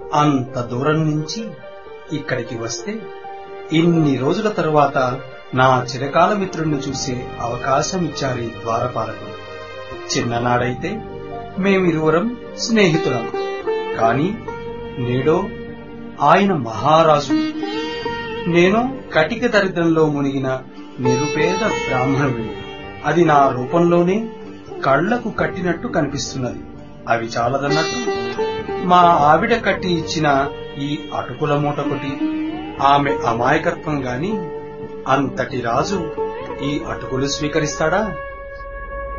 అంత దూరం నుంచి ఇక్కడికి వస్తే ఇన్ని రోజుల తరువాత నా చిరకాల మిత్రుణ్ణి చూసే అవకాశం ఇచ్చారు ఈ ద్వారపాలకులు చిన్ననాడైతే మేమిరువురం స్నేహితులం కాని నేడో ఆయన మహారాజు నేను కటిక దరిద్రంలో మునిగిన నిరుపేద బ్రాహ్మణుడిని అది నా రూపంలోనే కళ్లకు కట్టినట్టు కనిపిస్తున్నది అవి చాలదన్నట్టు మా ఆవిడ కట్టి ఇచ్చిన ఈ అటుకుల మూటకొటి ఆమె అమాయకత్వం గాని అంతటి రాజు ఈ అటుకులు స్వీకరిస్తాడా